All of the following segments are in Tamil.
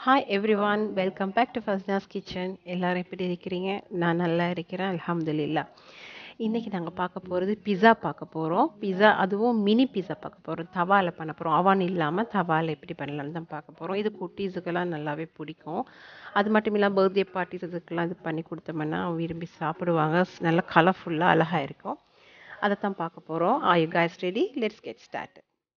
hi everyone welcome back to Fasna's kitchen எல்லோரும் எப்படி இருக்கிறீங்க நான் நல்லா இருக்கிறேன் அல்ஹம்துலில்லா இன்றைக்கி நாங்கள் பார்க்க போகிறது பிஸா பார்க்க போகிறோம் பிஸா அதுவும் மினி பிஸா பார்க்க போகிறோம் தவாவில் பண்ண போகிறோம் அவன் இல்லாமல் தவாவில் எப்படி பண்ணலான்னு தான் பார்க்க போகிறோம் இது குட்டீஸுக்கெல்லாம் நல்லாவே பிடிக்கும் அது மட்டும் இல்லாமல் பர்த்டே பார்ட்டிஸ் இதுக்கெல்லாம் இது பண்ணி கொடுத்தோம்னா விரும்பி சாப்பிடுவாங்க நல்லா கலர்ஃபுல்லாக அழகாக இருக்கும் அதை தான் பார்க்க போகிறோம் are you guys ready let's get start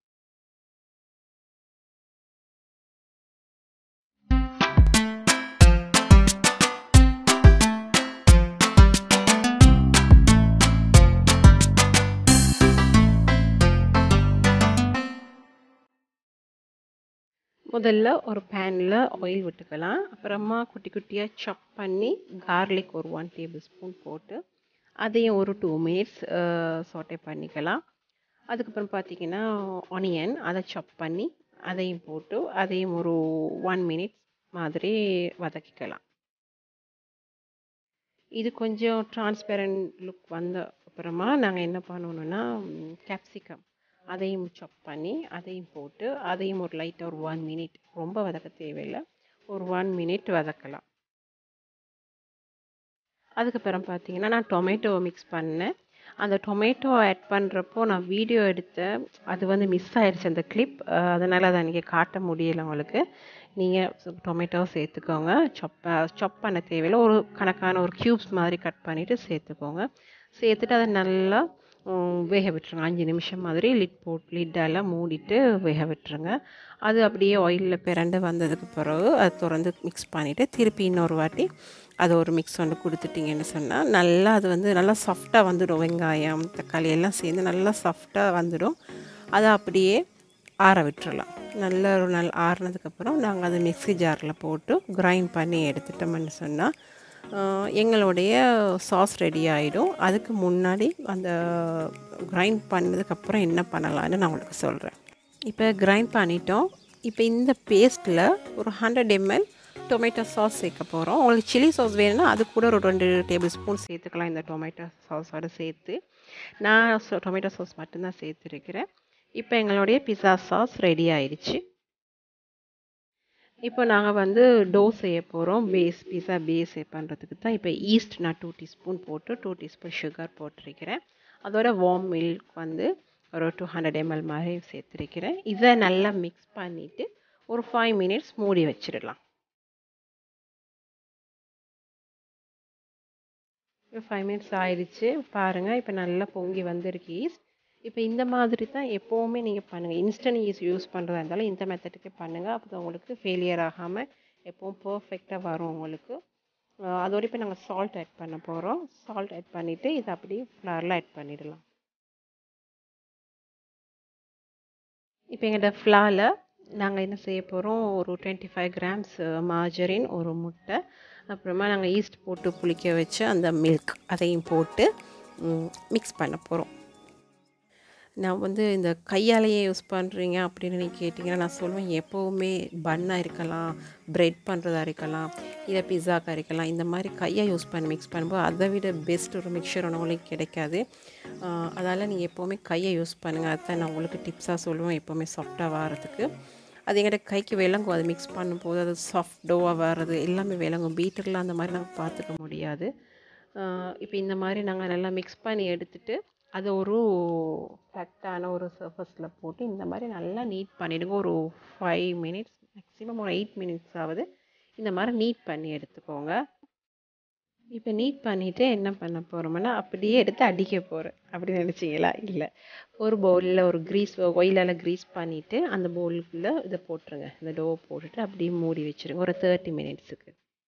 முதல்ல ஒரு பேனில் ஆயில் விட்டுக்கலாம் அப்புறமா குட்டி குட்டியாக சாப் பண்ணி கார்லிக் ஒரு ஒன் டேபிள் ஸ்பூன் போட்டு அதையும் ஒரு டூ மினிட்ஸ் சோட்டை பண்ணிக்கலாம் அதுக்கப்புறம் பார்த்தீங்கன்னா ஆனியன் அதை சாப் பண்ணி அதையும் போட்டு அதையும் ஒரு ஒன் மினிட் மாதிரி வதக்கிக்கலாம் இது கொஞ்சம் டிரான்ஸ்பெரண்ட் லுக் வந்த அப்புறமா நாங்கள் என்ன பண்ணணுன்னா கேப்சிகம் அதையும் சாப் பண்ணி அதையும் போட்டு அதையும் ஒரு லைட்டாக ஒரு ஒன் மினிட் ரொம்ப வதக்க தேவையில்லை ஒரு ஒன் மினிட் வதக்கலாம் அதுக்கப்புறம் பார்த்தீங்கன்னா நான் டொமேட்டோ மிக்ஸ் பண்ணேன் அந்த டொமேட்டோ ஆட் பண்ணுறப்போ நான் வீடியோ எடுத்தேன் அது வந்து மிஸ் ஆயிடுச்சு அந்த கிளிப் அதனால் அதை நீங்கள் காட்ட முடியலை உங்களுக்கு நீங்கள் டொமேட்டோ சேர்த்துக்கோங்க சாப் சாப் பண்ண தேவையில்லை ஒரு கணக்கான ஒரு க்யூப்ஸ் மாதிரி கட் பண்ணிவிட்டு சேர்த்துக்கோங்க சேர்த்துட்டு அதை நல்லா வேக விட்டுருங்க அஞ்சு நிமிஷம் மாதிரி லிட் போட் லிட்டெல்லாம் மூடிட்டு வேக விட்டுருங்க அது அப்படியே ஆயிலில் பிறண்டு வந்ததுக்கு பிறகு அதை திறந்து மிக்ஸ் பண்ணிவிட்டு திருப்பி இன்னொரு வாட்டி அதை ஒரு மிக்ஸ் வந்து கொடுத்துட்டிங்கன்னு சொன்னால் நல்லா அது வந்து நல்லா சாஃப்டாக வந்துடும் வெங்காயம் தக்காளி எல்லாம் சேர்ந்து நல்லா சாஃப்டாக வந்துடும் அதை அப்படியே ஆற விட்டுறலாம் நல்ல ஒரு நாள் ஆறுனதுக்கப்புறம் நாங்கள் அதை மிக்ஸி ஜாரில் போட்டு கிரைண்ட் பண்ணி எடுத்துட்டோம்னு சொன்னால் எங்களுடைய சாஸ் ரெடி ஆகிடும் அதுக்கு முன்னாடி அந்த கிரைண்ட் பண்ணதுக்கப்புறம் என்ன பண்ணலான்னு நான் உங்களுக்கு சொல்கிறேன் இப்போ கிரைண்ட் பண்ணிட்டோம் இப்போ இந்த பேஸ்ட்டில் ஒரு ஹண்ட்ரட் எம்எல் டொமேட்டோ சாஸ் சேர்க்க போகிறோம் உங்களுக்கு சில்லி சாஸ் வேணும்னா அது கூட ஒரு ரெண்டு டேபிள் ஸ்பூன் சேர்த்துக்கலாம் இந்த டொமேட்டோ சாஸோடு சேர்த்து நான் டொமேட்டோ சாஸ் மட்டும்தான் சேர்த்துருக்கிறேன் இப்போ எங்களுடைய பிஸா சாஸ் ரெடி ஆயிடுச்சு இப்போ நாங்கள் வந்து டோ செய்ய போகிறோம் பேஸ் பிஸா பேஸ் பண்ணுறதுக்கு தான் இப்போ ஈஸ்ட் நான் டூ டீஸ்பூன் போட்டு டூ டீஸ்பூன் சுகர் போட்டிருக்கிறேன் அதோட வார்ம் மில்க் வந்து ஒரு டூ ஹண்ட்ரட் எம்எல் மாதிரி சேர்த்துருக்கிறேன் இதை நல்லா மிக்ஸ் பண்ணிவிட்டு ஒரு ஃபைவ் மினிட்ஸ் மூடி வச்சிடலாம் ஃபைவ் மினிட்ஸ் ஆயிடுச்சு பாருங்கள் இப்போ நல்லா பொங்கி வந்திருக்கு ஈஸ்ட் இப்போ இந்த மாதிரி தான் எப்போவுமே நீங்கள் பண்ணுங்கள் இன்ஸ்டன்ட் ஈஸ் யூஸ் பண்ணுறதா இருந்தாலும் இந்த மெத்தடுக்கு பண்ணுங்கள் அப்போ உங்களுக்கு ஃபெயிலியர் ஆகாமல் எப்போவும் பர்ஃபெக்டாக வரும் உங்களுக்கு அதோட இப்போ நாங்கள் சால்ட் ஆட் பண்ண போகிறோம் சால்ட் ஆட் பண்ணிவிட்டு இதை அப்படியே ஃப்ளாரில் ஆட் பண்ணிடலாம் இப்போ எங்கள்கிட்ட ஃப்ளாரில் நாங்கள் என்ன செய்ய போகிறோம் ஒரு டுவெண்ட்டி ஃபைவ் கிராம்ஸ் மாஜரின் ஒரு முட்டை அப்புறமா நாங்கள் ஈஸ்ட் போட்டு புளிக்க வச்சு அந்த மில்க் அதையும் போட்டு மிக்ஸ் பண்ண போகிறோம் நான் வந்து இந்த கையாலேயே யூஸ் பண்ணுறீங்க அப்படின்னு நீங்கள் கேட்டிங்கன்னா நான் சொல்லுவேன் எப்போவுமே பண்ணாக இருக்கலாம் ப்ரெட் பண்ணுறதா இருக்கலாம் இதை பிஸாக்காக இருக்கலாம் இந்த மாதிரி கையை யூஸ் பண்ணி மிக்ஸ் பண்ணும்போது அதை விட பெஸ்ட் ஒரு மிக்சர் ஒன்று உங்களுக்கு கிடைக்காது அதால் நீங்கள் எப்போவுமே கையை யூஸ் பண்ணுங்கள் அதுதான் நான் உங்களுக்கு டிப்ஸாக சொல்லுவேன் எப்போவுமே சாஃப்டாக வர்றதுக்கு அது எங்கிட்ட கைக்கு விளங்கும் அது மிக்ஸ் பண்ணும்போது அது சாஃப்ட் டோவாக வர்றது எல்லாமே விளங்கும் பீட்டரில் அந்த மாதிரி நாங்கள் பார்த்துக்க முடியாது இப்போ இந்த மாதிரி நாங்கள் நல்லா மிக்ஸ் பண்ணி எடுத்துகிட்டு அதை ஒரு ஃப்ளட்டான ஒரு சர்ஃபஸில் போட்டு இந்த மாதிரி நல்லா நீட் பண்ணிவிடுங்க ஒரு ஃபைவ் மினிட்ஸ் மேக்ஸிமம் ஒரு எயிட் மினிட்ஸ் ஆகுது இந்த மாதிரி நீட் பண்ணி எடுத்துக்கோங்க இப்போ நீட் பண்ணிவிட்டு என்ன பண்ண போகிறோம்னா அப்படியே எடுத்து அடிக்க போகிறேன் அப்படி நினச்சிங்களா இல்லை ஒரு பவுலில் ஒரு க்ரீஸ் ஒயிலால் க்ரீஸ் பண்ணிவிட்டு அந்த பவுலுக்குள்ளே இதை போட்டுருங்க இந்த டோ போட்டுட்டு அப்படியே மூடி வச்சுருங்க ஒரு தேர்ட்டி மினிட்ஸுக்கு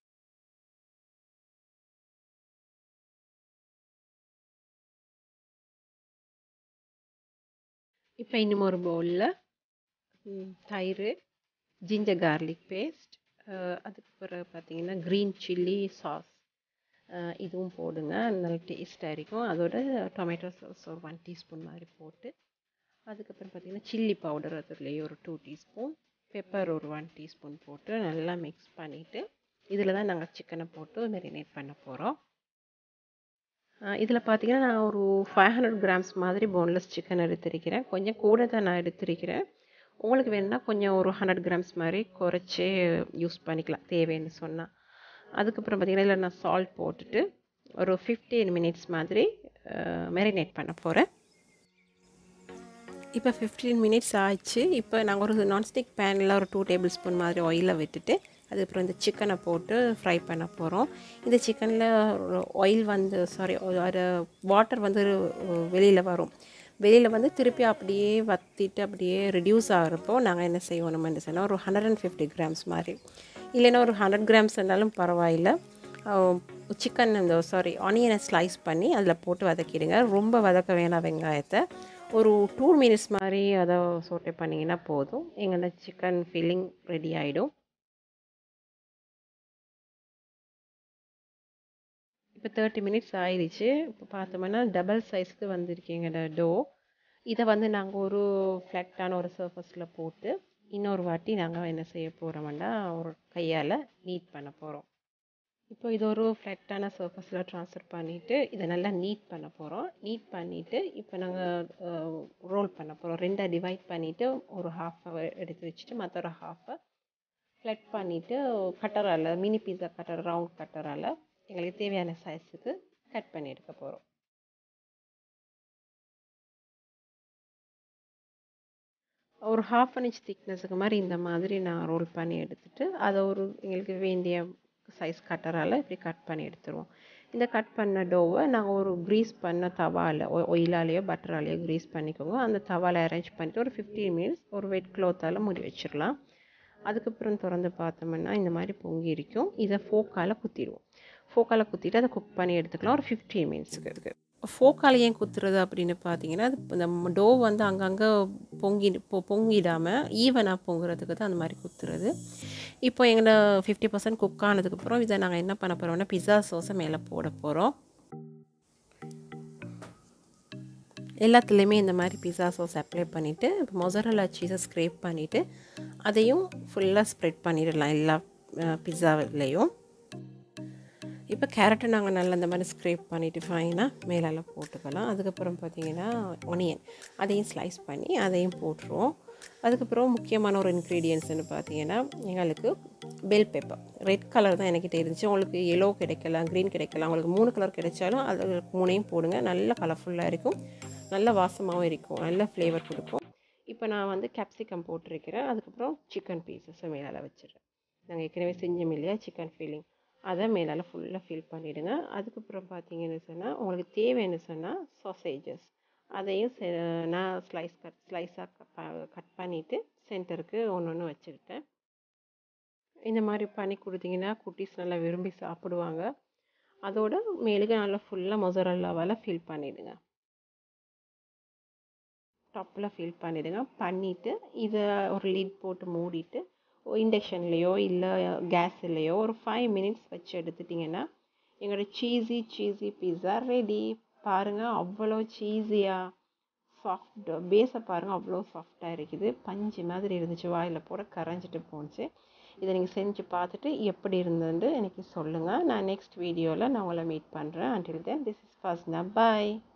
இப்போ இன்னும் ஒரு பவுலில் தயிர் ஜிஞ்சர் கார்லிக் பேஸ்ட் அதுக்கு பிறகு பார்த்தீங்கன்னா க்ரீன் சில்லி சாஸ் இதுவும் போடுங்க நல்ல டேஸ்ட்டாக இருக்கும் அதோட டொமேட்டோ சாஸ் ஒரு ஒன் டீஸ்பூன் மாதிரி போட்டு அதுக்கப்புறம் பார்த்திங்கன்னா சில்லி பவுடர் அதுலேயே ஒரு டூ டீஸ்பூன் பெப்பர் ஒரு ஒன் டீஸ்பூன் போட்டு நல்லா மிக்ஸ் பண்ணிவிட்டு இதில் தான் நாங்கள் சிக்கனை போட்டு மெரினேட் பண்ண போகிறோம் இதில் பார்த்தீங்கன்னா நான் ஒரு ஃபைவ் ஹண்ட்ரட் கிராம்ஸ் மாதிரி போன்லெஸ் சிக்கன் எடுத்திருக்கிறேன் கொஞ்சம் கூட தான் நான் எடுத்திருக்கிறேன் உங்களுக்கு வேணும்னா கொஞ்சம் ஒரு ஹண்ட்ரட் கிராம்ஸ் மாதிரி குறைச்சி யூஸ் பண்ணிக்கலாம் தேவைன்னு சொன்னால் அதுக்கப்புறம் பார்த்திங்கன்னா இதில் நான் சால்ட் போட்டுட்டு ஒரு ஃபிஃப்டீன் மினிட்ஸ் மாதிரி மேரினேட் பண்ண போகிறேன் இப்போ ஃபிஃப்டீன் மினிட்ஸ் ஆச்சு இப்போ நாங்கள் ஒரு நான்ஸ்டிக் பேனில் ஒரு டூ டேபிள் ஸ்பூன் மாதிரி ஆயிலை விட்டுட்டு அதுக்கப்புறம் இந்த சிக்கனை போட்டு ஃப்ரை பண்ண போகிறோம் இந்த சிக்கனில் ஆயில் வந்து சாரி ஒரு வாட்டர் வந்து வெளியில் வரும் வெளியில் வந்து திருப்பி அப்படியே வத்திட்டு அப்படியே ரெடியூஸ் ஆகிறப்போ நாங்கள் என்ன செய்வோம் சொன்னால் ஒரு ஹண்ட்ரட் அண்ட் ஃபிஃப்டி கிராம்ஸ் மாதிரி இல்லைன்னா ஒரு ஹண்ட்ரட் கிராம்ஸ் இருந்தாலும் பரவாயில்ல சிக்கன் இந்த சாரி ஆனியனை ஸ்லைஸ் பண்ணி அதில் போட்டு வதக்கிடுங்க ரொம்ப வதக்க வேணாம் வெங்காயத்தை ஒரு டூ மினிட்ஸ் மாதிரி அதை சோட்டை பண்ணிங்கன்னா போதும் எங்களோட சிக்கன் ஃபில்லிங் ரெடி ஆகிடும் இப்போ தேர்ட்டி மினிட்ஸ் ஆயிடுச்சு இப்போ பார்த்தோம்னா டபுள் சைஸ்க்கு வந்திருக்கீங்க டோ இதை வந்து நாங்கள் ஒரு ஃப்ளாட்டான ஒரு சர்ஃபஸில் போட்டு இன்னொரு வாட்டி நாங்கள் என்ன செய்ய போகிறோம்னா ஒரு கையால் நீட் பண்ண போகிறோம் இப்போ இது ஒரு ஃப்ளாட்டான சர்ஃபஸில் ட்ரான்ஸ்ஃபர் பண்ணிவிட்டு இதை நல்லா நீட் பண்ண போகிறோம் நீட் பண்ணிவிட்டு இப்போ நாங்கள் ரோல் பண்ண போகிறோம் ரெண்டாக டிவைட் பண்ணிவிட்டு ஒரு ஹாஃப் எடுத்து வச்சுட்டு மற்ற ஒரு ஹாஃபை ஃப்ளட் பண்ணிவிட்டு கட்டரால் மினி பீஸா கட்டர் ரவுண்ட் கட்டரால் எங்களுக்கு தேவையான சைஸுக்கு கட் பண்ணி எடுக்க போகிறோம் ஒரு ஹாஃப் அன் இன்ச் திக்னஸுக்கு மாதிரி இந்த மாதிரி நான் ரோல் பண்ணி எடுத்துகிட்டு அதை ஒரு எங்களுக்கு வேண்டிய சைஸ் கட்டரால் இப்படி கட் பண்ணி எடுத்துருவோம் இந்த கட் பண்ண டோவை நாங்கள் ஒரு க்ரீஸ் பண்ண தவாவில் ஒயிலாலேயோ பட்டராலேயோ க்ரீஸ் பண்ணிக்கோங்க அந்த தவாவில் அரேஞ்ச் பண்ணிவிட்டு ஒரு ஃபிஃப்டீன் மினிட்ஸ் ஒரு வெட் க்ளோத்தால் மூடி வச்சிடலாம் அதுக்கப்புறம் திறந்து பார்த்தோம்னா இந்த மாதிரி பொங்கி இருக்கும் இதை ஃபோக்கால் குத்திடுவோம் ஃபோக்கால் குத்திட்டு அதை குக் பண்ணி எடுத்துக்கலாம் ஒரு ஃபிஃப்டீன் மினிட்ஸுக்கு இருக்குது ஃபோக்கால் ஏன் குத்துறது அப்படின்னு பார்த்தீங்கன்னா அது இந்த டோ வந்து அங்கங்கே பொங்கி பொ பொங்கிடாமல் ஈவனாக பொங்குறதுக்கு தான் அந்த மாதிரி குத்துறது இப்போ எங்களை ஃபிஃப்டி பர்சன்ட் குக் ஆனதுக்கப்புறம் இதை நாங்கள் என்ன பண்ண போகிறோம்னா பிஸா சோஸை மேலே போட போகிறோம் எல்லாத்துலேயுமே இந்த மாதிரி பிஸா சாஸ் அப்ளை பண்ணிவிட்டு மொசரலா சீஸை ஸ்க்ரேப் பண்ணிவிட்டு அதையும் ஃபுல்லாக ஸ்ப்ரெட் பண்ணிடலாம் எல்லா பிஸாவிலையும் இப்போ கேரட்டை நாங்கள் நல்லா இந்த மாதிரி ஸ்க்ரேப் பண்ணிவிட்டு ஃபைனாக மேலால் போட்டுக்கலாம் அதுக்கப்புறம் பார்த்திங்கன்னா ஒனியன் அதையும் ஸ்லைஸ் பண்ணி அதையும் போட்டுருவோம் அதுக்கப்புறம் முக்கியமான ஒரு இன்க்ரீடியன்ஸ்னு பார்த்தீங்கன்னா எங்களுக்கு பெல் பெப்பர் ரெட் கலர் தான் என்கிட்ட இருந்துச்சு உங்களுக்கு எல்லோ கிடைக்கலாம் க்ரீன் கிடைக்கலாம் உங்களுக்கு மூணு கலர் கிடைச்சாலும் அது மூணையும் போடுங்க நல்ல கலர்ஃபுல்லாக இருக்கும் நல்ல வாசமாகவும் இருக்கும் நல்ல ஃப்ளேவர் கொடுக்கும் இப்போ நான் வந்து கேப்சிகம் போட்டிருக்கிறேன் அதுக்கப்புறம் சிக்கன் பீசஸை மேலால் வச்சிடுறேன் நாங்கள் ஏற்கனவே செஞ்சோம் இல்லையா சிக்கன் ஃபீலிங் அதை மேலால் ஃபுல்லாக ஃபில் பண்ணிவிடுங்க அதுக்கப்புறம் பார்த்தீங்கன்னு சொன்னால் உங்களுக்கு தேவைன்னு சொன்னால் சாசேஜஸ் அதையும் நான் ஸ்லைஸ் கட் ஸ்லைஸாக கட் பண்ணிவிட்டு சென்டருக்கு ஒன்று ஒன்று வச்சுக்கிட்டேன் இந்த மாதிரி பண்ணி கொடுத்தீங்கன்னா குட்டீஸ் நல்லா விரும்பி சாப்பிடுவாங்க அதோட மேலுக்கு நல்லா ஃபுல்லாக மொசரல்லாவால் ஃபில் பண்ணிவிடுங்க டாப்பில் ஃபில் பண்ணிவிடுங்க பண்ணிவிட்டு இதை ஒரு லிட் போட்டு மூடிட்டு இண்டக்ஷன்லேயோ இல்லை கேஸ்லேயோ ஒரு ஃபைவ் மினிட்ஸ் வச்சு எடுத்துட்டிங்கன்னா எங்களோட சீஸி சீஸி பிஸா ரெடி பாருங்கள் அவ்வளோ சீஸியாக சாஃப்ட் பேஸை பாருங்கள் அவ்வளோ சாஃப்டாக இருக்குது பஞ்சு மாதிரி இருந்துச்சு வாயில் போட கரைஞ்சிட்டு போணுச்சு இதை நீங்கள் செஞ்சு பார்த்துட்டு எப்படி இருந்ததுன்னு எனக்கு சொல்லுங்கள் நான் நெக்ஸ்ட் வீடியோவில் நான் உங்களை மீட் பண்ணுறேன் until then this is Fasna bye